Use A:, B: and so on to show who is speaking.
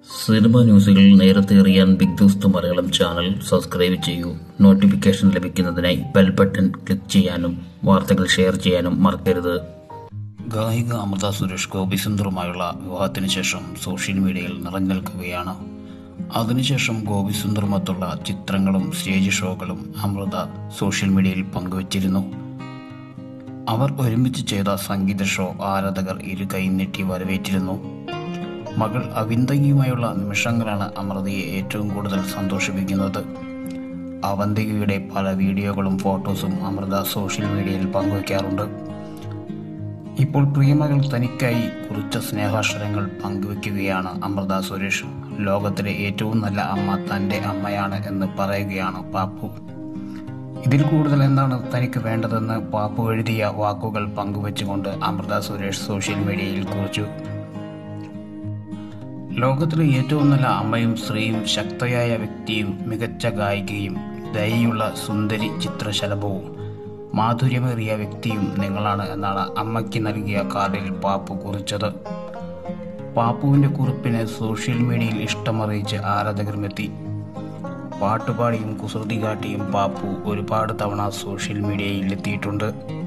A: cinema ന്യൂസുകൾ നേരത്തെ അറിയാൻ Big Dost Malayalam channel subscribe ചെയ്യൂ നോട്ടിഫിക്കേഷൻ ലഭിക്കുന്നതിനായി ബെൽ ബട്ടൺ ക്ലിക്ക് ചെയ്യാനും വാർത്തകൾ ഷെയർ ചെയ്യാനും മറക്കരുത് ഗായിക അമൃത സുരേഷ് ഗോപി സുന്ദറുമായുള്ള വിവാഹത്തിന് ശേഷം സോഷ്യൽ മീഡിയയിൽ നിറഞ്ഞു നിൽക്കുകയാണ് അതിനുശേഷം ഗോപി സുന്ദറുമൊത്തുള്ള ചിത്രങ്ങളും സ്റ്റേജ് ഷോകളും അമൃത സോഷ്യൽ മീഡിയയിൽ പങ്കുവച്ചിരുന്നു അവർ ഒരുമിച്ച് ചെയ്ത സംഗീത ഷോ ആരാധകർ ഇരു കൈനീട്ടി വരവേറ്റിരുന്നു മകൾ അവിന്തകിയുമായുള്ള നിമിഷങ്ങളാണ് അമൃതയെ ഏറ്റവും കൂടുതൽ സന്തോഷിപ്പിക്കുന്നത് അവന്തികയുടെ പല വീഡിയോകളും ഫോട്ടോസും അമൃത സോഷ്യൽ മീഡിയയിൽ പങ്കുവയ്ക്കാറുണ്ട് ഇപ്പോൾ പ്രിയമകൾ തനിക്കായി കുറിച്ച സ്നേഹാക്ഷരങ്ങൾ പങ്കുവയ്ക്കുകയാണ് അമൃത സുരേഷ് ലോകത്തിലെ ഏറ്റവും നല്ല അമ്മ തൻ്റെ അമ്മയാണ് എന്ന് പറയുകയാണ് പാപ്പു ഇതിൽ കൂടുതൽ എന്താണ് തനിക്ക് വേണ്ടതെന്ന് പാപ്പു എഴുതിയ വാക്കുകൾ പങ്കുവച്ചുകൊണ്ട് അമൃത സുരേഷ് സോഷ്യൽ മീഡിയയിൽ കുറിച്ചു ലോകത്തിലെ ഏറ്റവും നല്ല അമ്മയും സ്ത്രീയും ശക്തയായ വ്യക്തിയും മികച്ച ഗായികയും ദയയുള്ള സുന്ദരി ചിത്രശലഭവും മാധുര്യമേറിയ വ്യക്തിയും നിങ്ങളാണ് എന്നാണ് അമ്മയ്ക്ക് നൽകിയ കാർഡിൽ പാപ്പു കുറിച്ചത് പാപ്പുവിൻ്റെ കുറിപ്പിന് സോഷ്യൽ മീഡിയയിൽ ഇഷ്ടമറിയിച്ച് ആരാധകരുമെത്തി പാട്ടുപാടിയും കുസൃതി കാട്ടിയും പാപ്പു ഒരുപാട് തവണ സോഷ്യൽ മീഡിയയിൽ എത്തിയിട്ടുണ്ട്